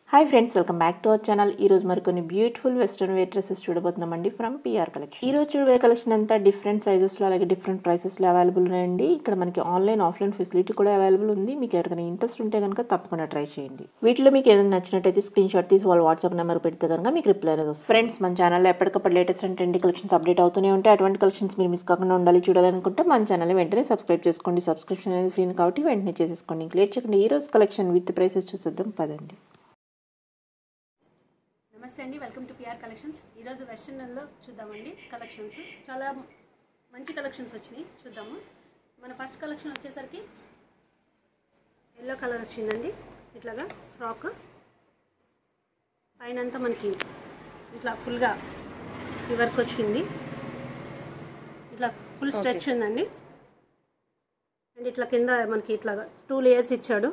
Hi friends welcome back to our channel ఈ రోజు మరికొన్ని బ్యూటిఫుల్ వెస్ట్రన్ వేర్ డ్రెస్సెస్ చూడబోతున్నామండి ఫ్రమ్ పిఆర్ కలెక్షన్ ఈ రోజు చూడబోయే కలెక్షన్ అంతా డిఫరెంట్ సైజెస్లో అలాగే డిఫరెంట్ ప్రైసెస్లో అవైలబుల్ ఉన్నాయండి ఇక్కడ మనకి ఆన్లైన్ ఆఫ్లైన్ ఫెసిలిటీ కూడా అవైలబుల్ ఉంది మీకు ఎవరికైనా ఇంట్రెస్ట్ ఉంటే కనుక తప్పకుండా ట్రై చేయండి వీటిలో మీకు ఏదైనా నచ్చినట్టయితే స్క్రీన్ షాట్ తీసి వాళ్ళ వాట్సాప్ నెంబర్ పెడితే కనుక మీకు రిప్లై అనేది వస్తుంది ఫ్రెండ్స్ మన ఛానల్లో ఎప్పటికప్పుడు latest and trendy collections update అవుతూనే ఉంటాయి అటువంటి కలెక్షన్స్ మీరు మిస్ కాకుండా ఉండాలి చూడాలనుకుంటే మన ఛానల్ వెంటనే సబ్స్క్రైబ్ చేసుకోండి సబ్స్క్రిప్షన్ అనేది ఫ్రీ కాబట్టి వెంటనే చేసేసుకోండి ఇంక లేట్ చేయకుండా ఈ రోజు కలెక్షన్ విత్ ప్రైసెస్ చూసేద్దాం పదండి నమస్తే అండి వెల్కమ్ టు పిఆర్ కలెక్షన్స్ ఈరోజు వెస్టర్న్లో చూద్దామండి కలెక్షన్స్ చాలా మంచి కలెక్షన్స్ వచ్చినాయి చూద్దాము మన ఫస్ట్ కలెక్షన్ వచ్చేసరికి ఎల్లో కలర్ వచ్చిందండి ఇట్లాగా ఫ్రాక్ పైన అంతా మనకి ఇట్లా ఫుల్గా ఈ వర్క్ వచ్చింది ఇట్లా ఫుల్ స్ట్రెచ్ ఉందండి అండ్ ఇట్లా కింద మనకి ఇట్లా టూ లేయర్స్ ఇచ్చాడు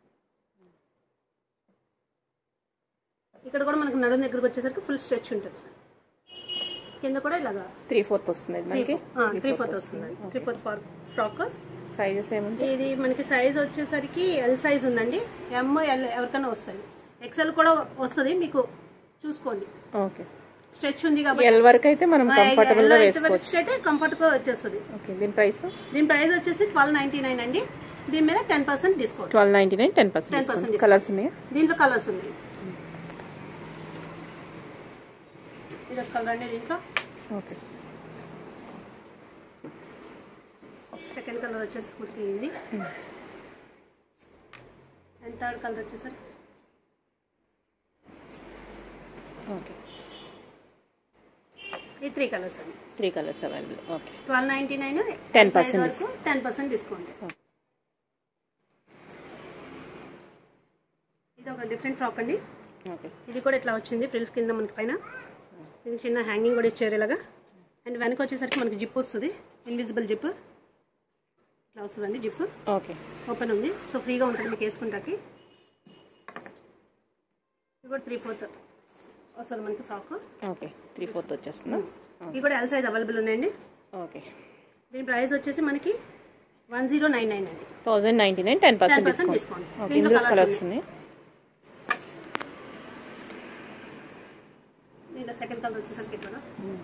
ఇక్కడ కూడా మనకు నడుము దగ్గరకు వచ్చేసరికి ఫుల్ స్ట్రెచ్ ఉంటుంది కింద కూడా ఇలాగా త్రీ ఫోర్త్ వస్తుంది ఇది మనకి త్రీ ఫోర్త్ వస్తుంది త్రీ ఫోర్త్ ఫ్రాక్ సైజెస్ ఏముంటాయి ఇది మనకి సైజ్ వచ్చేసరికి ఎల్ సైజ్ ఉందండి ఎమ్ ఎల్ ఎవరికైనా వస్తుంది ఎక్సెల్ కూడా వస్తుంది మీకు చూసుకోండి ఓకే స్ట్రెచ్ ఉంది కాబట్టి ఎల్ వరకు అయితే మనం కంఫర్టబుల్ గా వేసుకోవచ్చు అయితే కంఫర్ట్ గా వచ్చేస్తుంది ఓకే దీని ప్రైస్ దీని ప్రైస్ వచ్చేసి ట్వెల్వ్ నైన్టీ నైన్ అండి దీని మీద ten percent discount twelve ninety nine ten percent 10% discount colours ఉన్నాయా దీంట్లో కలర్స్ ఉన్నాయి ఇది ఒక కలర్ అండి దీంట్లో ఓకే సెకండ్ కలర్ వచ్చేసి మనకి ఇది అండ్ థర్డ్ కలర్ వచ్చేసరికి ఓకే ఈ త్రీ కలర్స్ అండి three colours available okay twelve ninety nine 10% వరకు టెన్ పర్సెంట్ డిస్కౌంట్ ఇది ఒక డిఫరెంట్ ఫ్రాక్ అండి ఓకే ఇది కూడా ఇట్లా వచ్చింది ఫ్రిల్స్ కింద మనకి పైన ఇది చిన్న హ్యాంగింగ్ కూడా ఇచ్చారు ఇలాగా అండ్ వెనక వచ్చేసరికి మనకి జిప్ వస్తుంది ఇన్విజిబుల్ జిప్ ఇట్లా వస్తుందండి జిప్ ఓకే ఓపెన్ ఉంది సో ఫ్రీగా ఉంటుంది మీకు వేసుకుంటాకి ఇది కూడా త్రీ ఫోర్త్ వస్తుంది మనకి ఫ్రాక్ ఓకే త్రీ ఫోర్త్ వచ్చేస్తుందా ఇది కూడా ఎల్ సైజ్ అవైలబుల్ ఉన్నాయండి ఓకే దీని ప్రైస్ వచ్చేసి మనకి వన్ జీరో నైన్ నైన్ అండి thousand ninety nine ten percent 10% discount discount. Okay దీంట్లో ఇందులో colours కలర్స్ ఉన్నాయి దీంట్లో సెకండ్ కలర్ వచ్చేసరికి ఇట్లా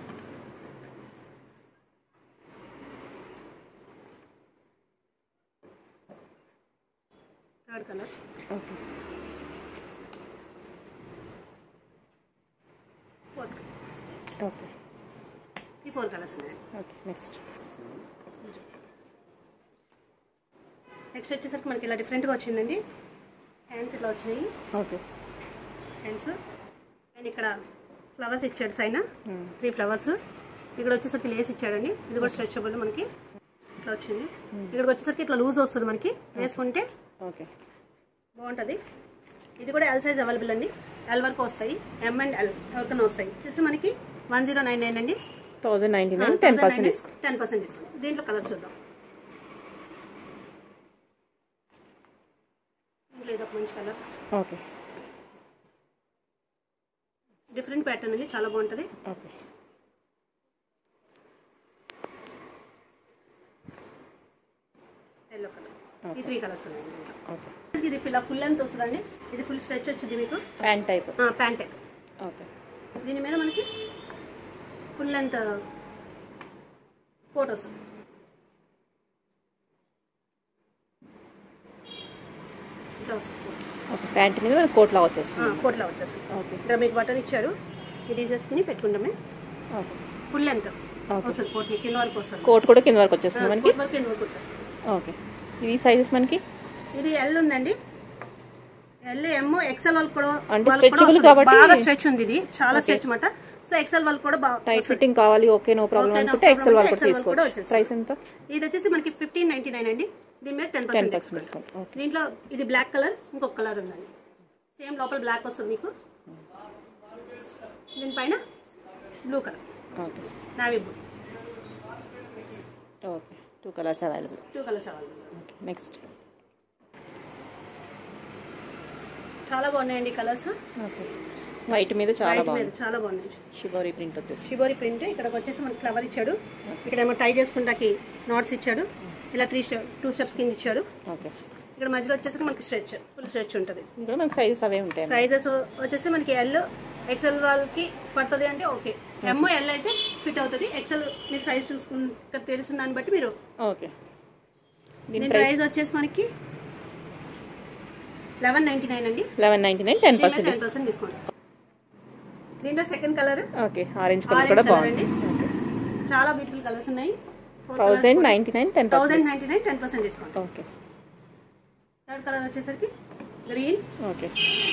third colour okay fourth okay ఈ ఫోర్ కలర్స్ ఉన్నాయి ఓకే నెక్స్ట్ నెక్స్ట్ వచ్చేసరికి మనకి ఇలా డిఫరెంట్గా వచ్చిందండి హ్యాండ్స్ ఇట్లా వచ్చినాయి ఓకే హ్యాండ్స్ అండ్ ఇక్కడ ఫ్లవర్స్ ఇచ్చాడు సైన్ త్రీ ఫ్లవర్స్ ఇక్కడ వచ్చేసరికి లేస్ ఇచ్చాడండి ఇది కూడా స్ట్రెచబుల్ మనకి ఇట్లా వచ్చింది ఇక్కడికి వచ్చేసరికి ఇట్లా లూజ్ వస్తుంది మనకి వేసుకుంటే ఓకే బాగుంటుంది ఇది కూడా ఎల్ సైజ్ అవైలబుల్ అండి ఎల్ వరకు వస్తాయి ఎం అండ్ ఎల్ ఎవరికైనా వస్తాయి వచ్చేసి మనకి వన్ జీరో నైన్ నైన్ అండి thousand ninety nine ten percent discount ten percent discount దీంట్లో కలర్ చూద్దాం దీంట్లో ఇది ఒక మంచి కలర్ ఓకే డిఫరెంట్ ప్యాటర్న్ అండి చాలా బాగుంటుంది ఓకే ఎల్లో కలర్ ఈ త్రీ కలర్స్ ఉన్నాయి దీంట్లో. ఓకే ఇది ఫుల్ ఫుల్ లెంత్ వస్తుందండి ఇది ఫుల్ స్ట్రెచ్ వచ్చింది మీకు ప్యాంట్ టైప్ ప్యాంట్ ఓకే దీని మీద మనకి ఫుల్ లెంత్ కోట్ వస్తుంది ఇట్లా వస్తుంది ఓకే ప్యాంట్ మీద మనకి కోట్ లాగా వచ్చేస్తుంది కోట్లా వచ్చేస్తుంది ఓకే ఇక్కడ మీకు బటన్ ఇచ్చారు ఇది తీసేసుకుని పెట్టుకుంటామే ఓకే ఫుల్ లెంత్ Okay. వస్తుంది కోట్ మీకు కింద వరకు వస్తుంది కోట్ కూడా కింద వరకు వచ్చేస్తుంది మనకి కోట్ వరకు కింద వరకు వచ్చేస్తుంది ఓకే ఇది సైజెస్ మనకి ఇది ఎల్ ఉందండి ఎల్ ఎమ్ ఎక్సెల్ వాళ్ళు కూడా అంటే వాళ్ళకి కూడా stretchable వస్తుంది. కాబట్టి- బాగా స్ట్రెచ్ ఉంది ఇది చాలా స్ట్రెచ్ అనమాట సో ఎక్సెల్ వాళ్ళు కూడా బాగా టైట్ ఫిట్టింగ్ కావాలి okay no problem Okay, no అనుకుంటే problem ఎక్సెల్ వాళ్ళు అంటే కూడా XL వాళ్ళు కూడా తీసుకోవచ్చు వచ్చేస్తుంది. ప్రైస్ ఎంత ఇది వచ్చేసి మనకి ఫిఫ్టీన్ నైన్టీ నైన్ అండి దీని మీద ten ten percent percent discount okay దీంట్లో ఇది బ్లాక్ కలర్ ఇంకొక కలర్ ఉందండి సేమ్ లోపల బ్లాక్ వస్తుంది మీకు దీనిపైన blue colour okay navy blue okay two colours available two colours available okay next చాలా బాగున్నాయండి కలర్స్ ఓకే వైట్ మీద చాలా వైట్ మీద బాగుంది చాలా బాగున్నాయి షిబోరి ప్రింట్ వచ్చేసి షిబోరి ప్రింట్ ఇక్కడికి వచ్చేసి మనకి ఫ్లవర్ ఇచ్చాడు ఇక్కడ ఏమో టై చేసుకుంటాకి నాట్స్ ఇచ్చాడు ఇలా త్రీ స్టెప్ టూ స్టెప్స్ కింద ఇచ్చాడు ఓకే ఇక్కడ మధ్యలో వచ్చేసరికి మనకి స్ట్రెచ్ ఫుల్ స్ట్రెచ్ ఉంటుంది ఇంకా మనకి సైజెస్ అవే ఉంటాయి సైజెస్ వచ్చేసి మనకి ఎల్ ఎక్సెల్ వాళ్ళకి పడుతుంది అంటే ఓకే ఎమ్ ఎల్ అయితే ఫిట్ అవుతుంది ఎక్సెల్ మీ సైజ్ చూసుకుంటే తెలిసిన దాన్ని బట్టి మీరు ఓకే దీని దీని ప్రైస్ ప్రైస్ వచ్చేసి మనకి లెవెన్ నైన్టీ నైన్ అండి లెవెన్ నైన్టీ నైన్ టెన్ దీంట్లో పర్సెంట్ టెన్ పర్సెంట్ డిస్కౌంట్ దీంట్లో second colour okay orange colour Orange కూడా colour బాగుంది చాలా బ్యూటిఫుల్ కలర్స్ ఉన్నాయి thousand ninety nine ten thousand percent ninety nine ten percent discount okay third colour వచ్చేసరికి green okay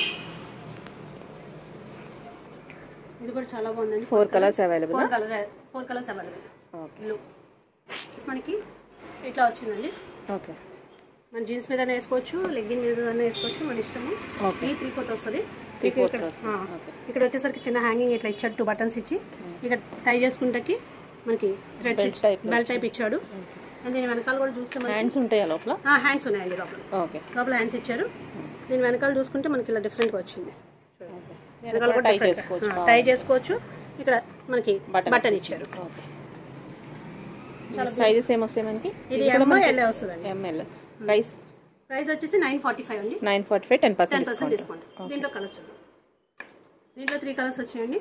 ఇది కూడా చాలా బాగుందండి four colours available four colour four colours available okay blue మనకి ఇట్లా వచ్చిందండి ఓకే మన జీన్స్ మీద వేసుకోవచ్చు లెగ్గిన్ మీద వేసుకోవచ్చు మన ఇష్టము Okay. ఈ త్రీ ఫోర్త్ వస్తుంది Three మీకు fourth ఇక్కడ వస్తుంది. ఆ, Okay. ఇక్కడ వచ్చేసరికి చిన్న హ్యాంగింగ్ ఇట్లా ఇచ్చాడు టూ బటన్స్ ఇచ్చి ఇక్కడ టై చేసుకుంటకి మనకి Belt థ్రెడ్ type లో బెల్ట్ టైప్ ఇచ్చాడు అండ్ దీని వెనకాల కూడా చూస్తే మనకి హ్యాండ్స్ ఉంటాయా లోపల హ్యాండ్స్ ఉన్నాయండి లోపల ఓకే లోపల హ్యాండ్స్ ఇచ్చారు దీని వెనకాల చూసుకుంటే మనకి ఇలా డిఫరెంట్గా వచ్చింది వెనకాల కూడా టై different గా. చేసుకోవచ్చు ఆ, టై చేసుకోవచ్చు ఇక్కడ మనకి బటన్ బటన్ ఇచ్చారు ఓకే సైజెస్ ఏమొస్తాయి మనకి ఇది ఎమ్ ఎల్ వస్తుందండి ఎంఎల్ ప్రైస్ ప్రైస్ వచ్చేసి నైన్ ఫార్టీ ఫైవ్ అండి nine forty five ten ten percent percent discount discount దీంట్లో కలర్స్ చూడండి దీంట్లో త్రీ కలర్స్ వచ్చాయండి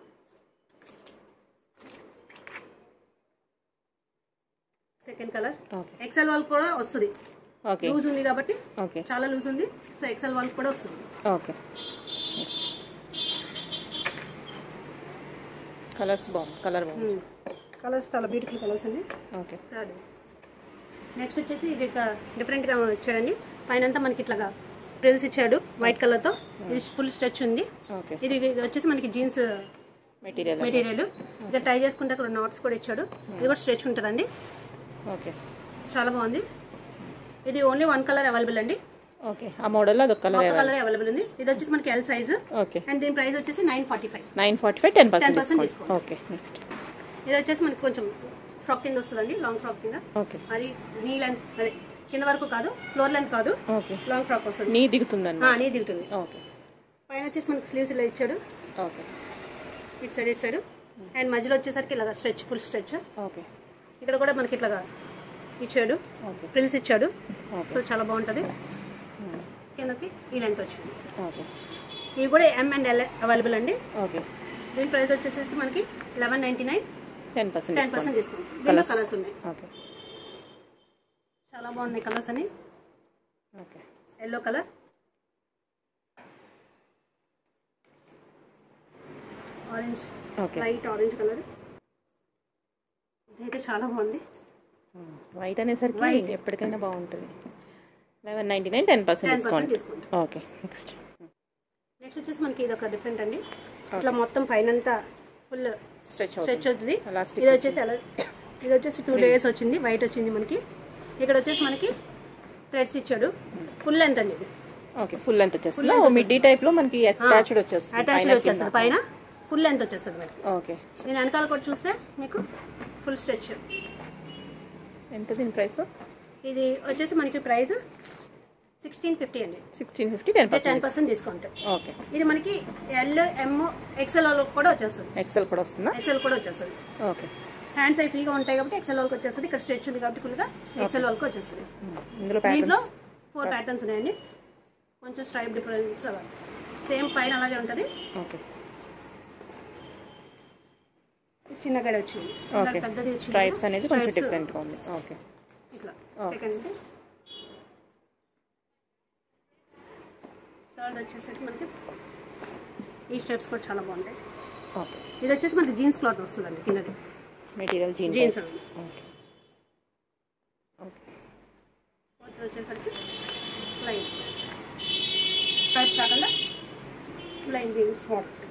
సెకండ్ కలర్ ఓకే ఎక్సెల్ వాళ్ళకి కూడా వస్తుంది ఓకే లూజ్ ఉంది కాబట్టి ఓకే చాలా లూజ్ ఉంది సో ఎక్సెల్ వాళ్ళకి కూడా వస్తుంది ఓకే నెక్స్ట్ కలర్స్ బాగుంది కలర్ బాగుంది కలర్స్ చాలా బ్యూటిఫుల్ కలర్స్ అండి ఓకే థర్డ్ నెక్స్ట్ వచ్చేసి ఇది డిఫరెంట్గా ఇచ్చాడండి పైన అంతా మనకి ఇట్లాగా ప్రిల్స్ ఇచ్చాడు వైట్ కలర్తో ఇది ఫుల్ స్ట్రెచ్ ఉంది ఓకే ఇది ఇది వచ్చేసి మనకి జీన్స్ మెటీరియల్ మెటీరియల్ ఇక టై చేసుకుంటే అక్కడ నాట్స్ కూడా ఇచ్చాడు ఇది కూడా స్ట్రెచ్ ఉంటుందండి ఓకే చాలా బాగుంది ఇది ఓన్లీ వన్ కలర్ అవైలబుల్ అండి ఓకే ఆ మోడల్లో అదొక కలర్ ఒక కలర్ అవైలబుల్ ఉంది ఇది వచ్చేసి మనకి ఎల్ సైజ్ ఓకే అండ్ దీని ప్రైస్ వచ్చేసి nine forty five nine forty five ten percent 10% discount discount. Okay next ఇది వచ్చేసి మనకి కొంచెం ఫ్రాక్ కింద వస్తుందండి లాంగ్ ఫ్రాక్ కింద ఓకే మరి నీ లెంత్ అదే కింద వరకు కాదు ఫ్లోర్ లెంత్ కాదు ఓకే లాంగ్ ఫ్రాక్ వస్తుంది నీ దిగుతుందండి ఆ, నీ దిగుతుంది ఓకే పైన వచ్చేసి మనకి స్లీవ్స్ ఇలా ఇచ్చాడు ఓకే ఇటు సైడ్ ఇటు సైడ్ అండ్ మధ్యలో వచ్చేసరికి ఇలా స్ట్రెచ్ ఫుల్ స్ట్రెచ్ ఓకే ఇక్కడ కూడా మనకి ఇట్లాగా ఇచ్చాడు ఓకే ప్రిల్స్ ఇచ్చాడు ఓకే సో చాలా బాగుంటుంది కిందకి ఈ లెంత్ వచ్చింది ఓకే ఇవి కూడా ఎం అండ్ ఎల్ అవైలబుల్ అండి ఓకే దీని ప్రైస్ వచ్చేసి మనకి eleven ninety nine ten percent ten percent discount discount దీనిలో Colours. కలర్స్ ఉన్నాయి ఓకే చాలా బాగున్నాయి కలర్స్ అని okay yellow colour orange okay light orange colour ఇదైతే చాలా బాగుంది వైట్ అనేసరికి White. ఎప్పటికైనా బాగుంటుంది eleven ninety nine ten percent ten percent discount discount okay next next వచ్చేసి మనకి ఇది ఒక డిఫరెంట్ అండి ఇట్లా మొత్తం పైనంతా ఫుల్ స్ట్రెచ్ స్ట్రెచ్ అవుతుంది అవుతుంది Elastic ఇది వచ్చేసి ఎలా ఇది వచ్చేసి టూ లేయర్స్ వచ్చింది వైట్ వచ్చింది మనకి ఇక్కడ వచ్చేసి మనకి థ్రెడ్స్ ఇచ్చాడు ఫుల్ లెంత్ అండి ఇది ఓకే ఫుల్ లెంత్ వచ్చేస్తుంది మిడ్డీ టైప్ లో మనకి అటాచ్డ్ వచ్చేస్తుంది అటాచ్డ్ పైన వచ్చేస్తుంది పైన ఫుల్ లెంత్ వచ్చేస్తుంది మనకి కింద. ఓకే నేను వెనకాల కూడా చూస్తే మీకు ఫుల్ స్ట్రెచ్ ఎంత దీని ప్రైస్ ఇది వచ్చేసి మనకి ప్రైస్ సిక్స్టీన్ ఫిఫ్టీ అండి sixteen fifty ten ten percent percent discount okay ఇది మనకి ఎల్ ఎమ్ ఎక్సెల్ కూడా వచ్చేస్తుంది ఎక్సెల్ కూడా వస్తుందా ఎక్సెల్ కూడా వచ్చేస్తుంది ఓకే హ్యాండ్స్ అవి ఫ్రీగా ఉంటాయి కాబట్టి ఎక్సెల్ వాళ్ళకి వచ్చేస్తుంది ఇక్కడ స్ట్రెచ్ ఉంది కాబట్టి ఫుల్గా ఎక్సెల్ వాళ్ళకి వచ్చేస్తుంది ఇందులో దీంట్లో ప్యాటర్న్స్ ఫోర్ ప్యాటర్న్స్ ఉన్నాయండి కొంచెం స్ట్రైప్ డిఫరెన్స్ అలా సేమ్ పైన అలాగే ఉంటుంది ఓకే చిన్న గడి వచ్చింది ఓకే ఇలా పెద్దది వచ్చింది స్ట్రైప్స్ అనేది కొంచెం Stripes డిఫరెంట్ గా ఉంది ఓకే ఇట్లా సెకండ్ థర్డ్ వచ్చేసరికి మనకి ఈ స్టెప్స్ కూడా చాలా బాగుంటాయి ఓకే ఇది వచ్చేసి మనకి జీన్స్ క్లాత్ వస్తుందండి కిందది material jeans jeans okay okay fourth వచ్చేసరికి లైన్ స్ట్రైప్స్ కాకుండా లైన్ జీన్స్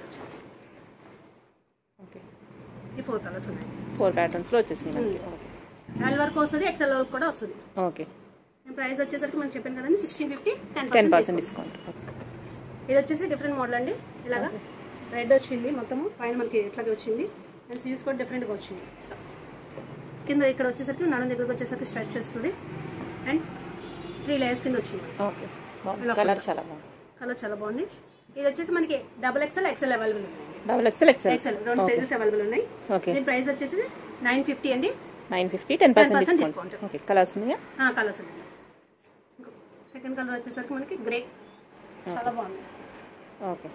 ఓకే ఈ ఫోర్ కలర్స్ ఉన్నాయి ఫోర్ ప్యాటర్న్స్ లో వచ్చేసింది మనకి ఓకే ఎల్ వరకు వస్తుంది ఎక్సెల్ వరకు కూడా వస్తుంది ఓకే నేను ప్రైస్ వచ్చేసరికి మనం చెప్పాను కదండి sixteen fifty ten ten percent percent discount ఇది వచ్చేసి డిఫరెంట్ మోడల్ అండి ఇలాగా రెడ్ వచ్చింది మొత్తము పైన మనకి ఎట్లాగే వచ్చింది అండ్ సీవ్స్ కూడా డిఫరెంట్గా వచ్చింది ఇట్లా. కింద ఇక్కడ వచ్చేసరికి నడుం దగ్గరకు వచ్చేసరికి స్ట్రెచ్ చేస్తుంది అండ్ త్రీ లేయర్స్ కింద వచ్చింది ఓకే బాగుంది కలర్ చాలా బాగుంది కలర్ చాలా బాగుంది ఇది వచ్చేసి మనకి డబుల్ ఎక్సెల్ ఎక్సెల్ అవైలబుల్ ఉంది డబుల్ ఎక్సెల్ ఎక్సెల్ ఎక్సెల్ రెండు సైజెస్ అవైలబుల్ ఉన్నాయి ఓకే దీని ప్రైస్ వచ్చేసి నైన్ ఫిఫ్టీ అండి nine fifty ten percent 10% discount discount. Okay colours ఉన్నాయా కలర్స్ ఉన్నాయి సెకండ్ కలర్ వచ్చేసరికి మనకి గ్రే చాలా బాగుంది ఓకే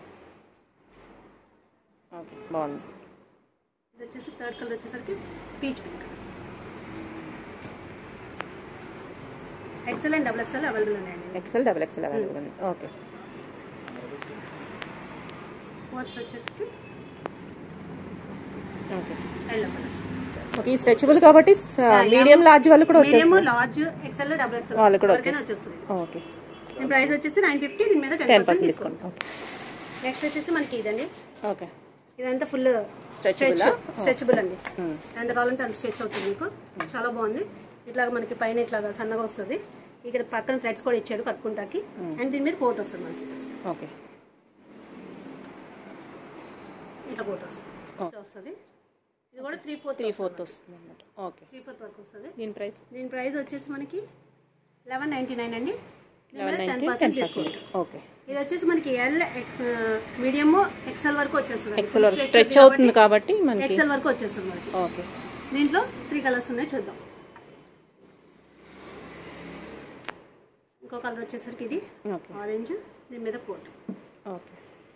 ఓకే బాగుంది ఇది వచ్చేసి థర్డ్ కలర్ వచ్చేసరికి peach pink XL and double XL available ఉన్నాయండి ఎక్సెల్ డబుల్ ఎక్సెల్ అవైలబుల్ ఉంది ఓకే ఫోర్త్ వచ్చేసి ఓకే ఎల్లో కలర్ ఓకే ఈ స్ట్రెచబుల్ కాబట్టి మీడియం లార్జ్ వాళ్ళు కూడా మీడియం వచ్చేస్తుంది లార్జ్ ఎక్సెల్ డబుల్ ఎక్సెల్ వాళ్ళు కూడా ఎవరికైనా వచ్చేస్తుంది ఓకే దీని ప్రైస్ వచ్చేసి నైన్ ఫిఫ్టీ దీని మీద ten ten percent percent discount discount okay next వచ్చేసి మనకి ఇదండి ఓకే ఇదంతా ఫుల్ Stretchable స్ట్రెచ్ ఆ? స్ట్రెచబుల్ అండి ఎంత కావాలంటే అంత స్ట్రెచ్ అవుతుంది మీకు చాలా బాగుంది ఇట్లాగా మనకి పైన ఇట్లాగా సన్నగా వస్తుంది ఇక్కడ పక్కన థ్రెడ్స్ కూడా ఇచ్చాడు కట్టుకుంటాకి అండ్ దీని మీద కోట్ వస్తుంది మనకి ఓకే ఇట్లా కోట్ వస్తుంది ఇట్లా వస్తుంది ఇది కూడా త్రీ ఫోర్త్ త్రీ ఫోర్త్ వస్తుంది అన్నమాట ఓకే త్రీ ఫోర్త్ వరకు వస్తుంది దీని ప్రైస్ దీని ప్రైస్ వచ్చేసి మనకి లెవెన్ నైన్టీ నైన్ అండి eleven ten ninety percent ten discount percent okay ఇది వచ్చేసి మనకి ఎల్ మీడియం ఎక్సెల్ వరకు వచ్చేస్తుంది ఎక్సెల్ వరకు స్ట్రెచ్ అవుతుంది కాబట్టి మనకి ఎక్సెల్ వరకు వచ్చేస్తుంది మనకి ఓకే దీంట్లో త్రీ కలర్స్ ఉన్నాయి చూద్దాం ఇంకో కలర్ వచ్చేసరికి ఇది ఓకే ఆరెంజ్ దీని మీద కోట్ ఓకే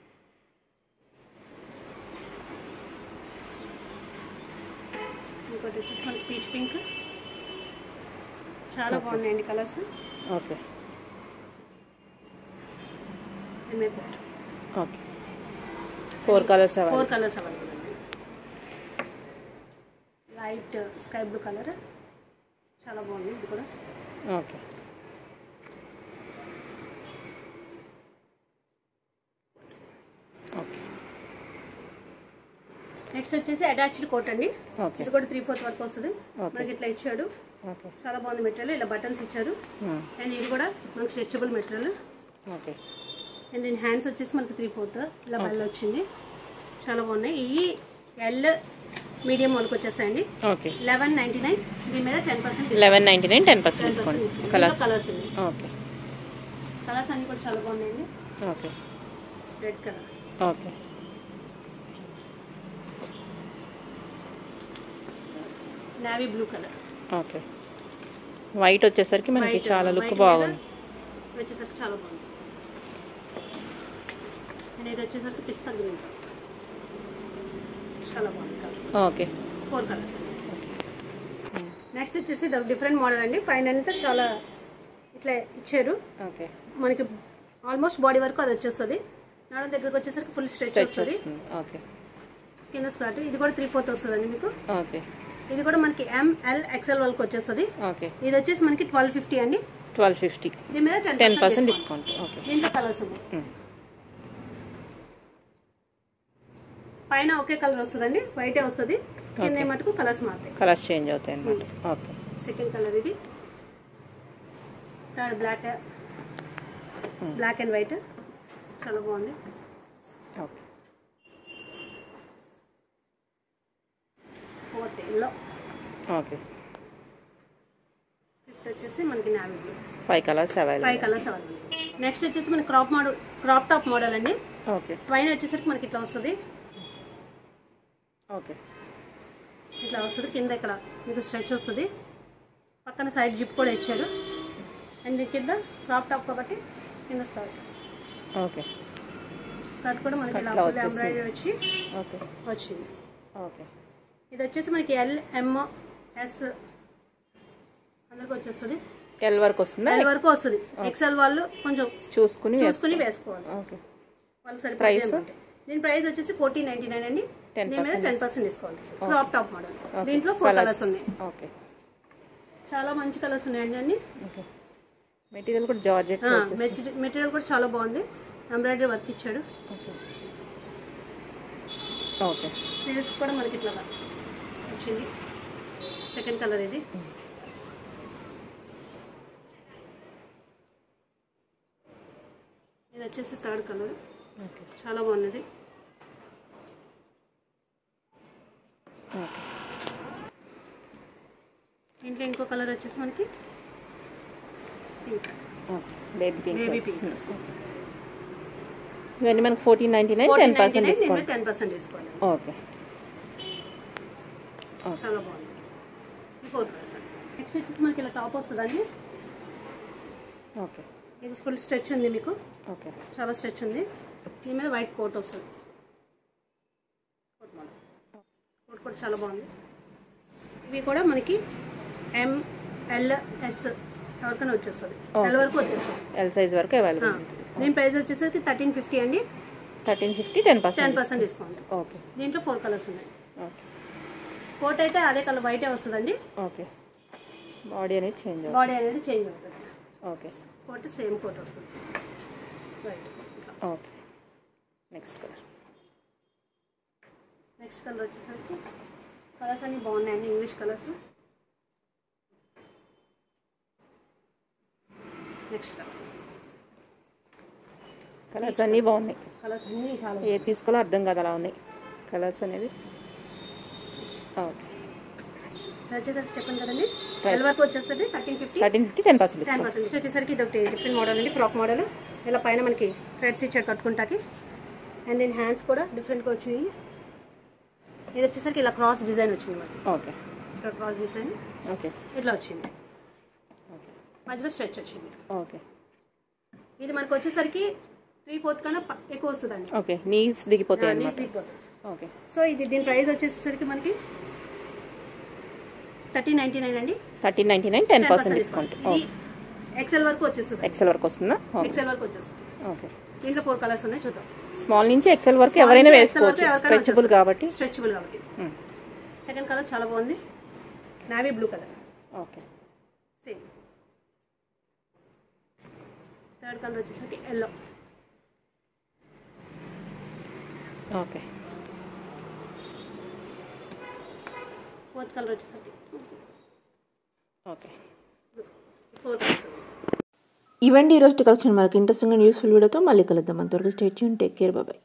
ఇంకోటి వచ్చేసి మనకి పీచ్ పింక్ చాలా బాగున్నాయండి కలర్స్ ఓకే దీని మీద coat okay four colours available four colours available అండి లైట్ స్కై బ్లూ కలర్ చాలా బాగుంది ఇది కూడా ఓకే ఓకే నెక్స్ట్ వచ్చేసి అటాచ్డ్ కోట్ అండి ఓకే ఇది కూడా త్రీ ఫోర్త్ వరకు వస్తుంది Okay. మనకి ఇట్లా ఇచ్చాడు ఓకే చాలా బాగుంది మెటీరియల్ ఇలా బటన్స్ ఇచ్చారు అండ్ ఇది కూడా మనకి స్ట్రెచబుల్ మెటీరియల్ ఓకే అండ్ దీని హ్యాండ్స్ వచ్చేసి మనకి త్రీ ఫోర్త్ ఇలా బల్ల వచ్చింది చాలా బాగున్నాయి ఈ ఎల్ మీడియం వాళ్ళకి వచ్చేస్తాయండి ఓకే లెవెన్ నైన్టీ నైన్ దీని మీద ten percent eleven ninety nine ten percent discount colours colours ఉన్నాయి ఓకే కలర్స్ అన్ని కూడా చాలా బాగున్నాయండి okay red colour okay navy blue colour okay white వచ్చేసరికి మనకి White, చాలా white లుక్ మీద బాగుంది వచ్చేసరికి చాలా బాగుంది అండ్ ఇది వచ్చేసరికి పిస్తా గ్రీన్ చాలా బాగుంది colour okay four colours next వచ్చేసి డిఫరెంట్ మోడల్ అండి పైన అంతా చాలా ఇట్లా ఇచ్చారు ఓకే మనకి ఆల్మోస్ట్ బాడీ వరకు అది వచ్చేస్తుంది నడుం దగ్గరకు వచ్చేసరికి ఫుల్ స్ట్రెచ్ స్ట్రెచ్ వస్తుంది వస్తుంది ఓకే కింద స్కర్ట్ ఇది కూడా త్రీ ఫోర్త్ వస్తుందండి మీకు ఓకే ఇది కూడా మనకి ఎంఎల్ ఎక్స్ఎల్ వరకు వచ్చేస్తుంది ఓకే ఇది వచ్చేసి మనకి ట్వెల్వ్ ఫిఫ్టీ అండి ట్వెల్వ్ ఫిఫ్టీ దీని మీద ten ten percent discount okay దీంట్లో కలర్స్ ఉన్నాయి Mm. పైన ఒకే కలర్ వస్తుందండి వైటే వస్తుంది కింద మటుకు కలర్స్ మారుతాయి కలర్స్ చేంజ్ అవుతాయి అన్నమాట ఓకే సెకండ్ కలర్ ఇది third black black and white చాలా బాగుంది okay fourth yellow okay fifth వచ్చేసి మనకి navy blue five colours five available colours available next వచ్చేసి మనకి crop model crop top model అండి ఓకే పైన వచ్చేసరికి మనకి ఇట్లా వస్తుంది ఓకే ఇట్లా వస్తుంది కింద ఇక్కడ మీకు స్ట్రెచ్ వస్తుంది పక్కన సైడ్ జిప్ కూడా ఇచ్చారు అండ్ దీని కింద క్రాప్ టాప్ కాబట్టి కింద స్కర్ట్ ఓకే స్కర్ట్ కూడా మనకి ఇలా Skirt లా ఫుల్ వచ్చేస్తుంది. ఎంబ్రాయిడరీ వచ్చి ఓకే వచ్చింది ఓకే ఇది వచ్చేసి మనకి ఎల్ ఎమ్ ఎస్ అందరికి వచ్చేస్తుంది ఎల్ వరకు వస్తుందా ఎల్ వరకు వస్తుంది ఎక్సెల్ వాళ్ళు కొంచెం చూసుకుని చూసుకుని వేసుకోవాలి ఓకే వాళ్ళకి Price? సరిపోతే దీని ప్రైస్ వచ్చేసి ఫోర్టీన్ నైన్టీ నైన్ అండి 10% దీని మీద ten percent discount crop top model దీంట్లో ఫోర్ కలర్స్ ఉన్నాయి ఓకే చాలా మంచి కలర్స్ ఉన్నాయండి అన్ని ఓకే మెటీరియల్ కూడా జార్జెట్ మెటీరియల్ కూడా చాలా బాగుంది ఎంబ్రాయిడరీ వర్క్ ఇచ్చాడు ఓకే ఓకే స్లీవ్స్ కూడా మనకి ఇట్లా వచ్చింది సెకండ్ కలర్ ఇది ఇది వచ్చేసి థర్డ్ కలర్ ఓకే చాలా బాగున్నది ఓకే దీంట్లో ఇంకో కలర్ వచ్చేసి మనకి pink okay baby pink Baby pink. వస్తుంది. ఇవన్నీ మనకి fourteen ninety nine ten percent discount ten percent discount okay చాలా బాగుంది ఫోర్ కలర్స్ నెక్స్ట్ వచ్చేసి మనకి ఇలా టాప్ వస్తుందండి ఓకే ఇది ఫుల్ స్ట్రెచ్ ఉంది మీకు ఓకే చాలా స్ట్రెచ్ ఉంది దీని మీద వైట్ కోట్ వస్తుంది కోట్ మోడల్ కోట్ కూడా చాలా బాగుంది ఇవి కూడా మనకి ఎం ఎల్ ఎస్ ఎవరికైనా వచ్చేస్తుంది ఎల్ వరకు వచ్చేస్తుంది ఎల్ సైజ్ వరకు ఆ, అవైలబుల్ దీని ప్రైస్ వచ్చేసరికి థర్టీన్ ఫిఫ్టీ అండి thirteen fifty ten ten percent percent discount okay దీంట్లో ఫోర్ కలర్స్ ఉన్నాయి ఓకే కోట్ అయితే అదే కలర్ వైటే వస్తుందండి ఓకే బాడీ అనేది చేంజ్ అవుతుంది బాడీ అనేది చేంజ్ అవుతుంది ఓకే కోట్ సేమ్ కోట్ వస్తుంది right okay next colour next colour వచ్చేసరికి కలర్స్ అన్ని బాగున్నాయండి English colours next colour colours అన్నీ బాగున్నాయి కలర్స్ అన్ని చాలా ఏ తీసుకోవాలో అర్థం కాదు అలా ఉన్నాయి కలర్స్ అనేవి ఓకే ఇది వచ్చేసరికి చెప్పాను కదండి ఎల్ వరకు వచ్చేస్తుంది thirteen fifty thirteen fifty ten percent ten discount percent వచ్చేసరికి ఇది ఒకటి డిఫరెంట్ మోడల్ అండి ఫ్రాక్ మోడల్ ఇలా పైన మనకి థ్రెడ్స్ ఇచ్చారు కట్టుకుంటాకి అండ్ దీని హ్యాండ్స్ కూడా డిఫరెంట్గా వచ్చినాయి ఇది వచ్చేసరికి ఇలా క్రాస్ డిజైన్ వచ్చింది మనకి ఓకే ఇక్కడ క్రాస్ డిజైన్ ఓకే ఇట్లా వచ్చింది మధ్యలో స్ట్రెచ్ వచ్చింది ఓకే ఇది మనకు వచ్చేసరికి త్రీ ఫోర్త్ కన్నా ప- ఎక్కువ వస్తుందండి ఓకే నీస్ దిగిపోతాయి నీస్ అన్నమాట దిగిపోతుంది ఓకే సో ఇది దీని ప్రైస్ వచ్చేసరికి మనకి థర్టీ నైన్టీ నైన్ అండి thirteen ninety nine ten percent discount ఇది ఎక్సెల్ వరకు వచ్చేస్తుంది ఎక్సెల్ వరకు వస్తుందా ఓకే ఎక్సెల్ వరకు వచ్చేస్తుంది ఓకే దీంట్లో ఫోర్ కలర్స్ ఉన్నాయి చూద్దాం స్మాల్ నుంచి ఎక్సెల్ వరకు ఎవరైనా వేసుకోవచ్చు స్ట్రెచబుల్ కాబట్టి స్ట్రెచబుల్ కాబట్టి మ్మ్. సెకండ్ కలర్ చాలా బాగుంది navy blue colour okay same third colour వచ్చేసరికి ఎల్లో ఓకే ఫోర్త్ కలర్ వచ్చేసరికి ఓకే ఫోర్ కలర్స్ ఇవండి ఈరోజు కలెక్షన్ మనకి ఇంట్రెస్టింగ్ అండ్ యూస్ఫుల్ వీడియోతో మళ్ళీ కలుద్దాం అంతవరకు స్టేట్ టేక్ కేర్ బాయ్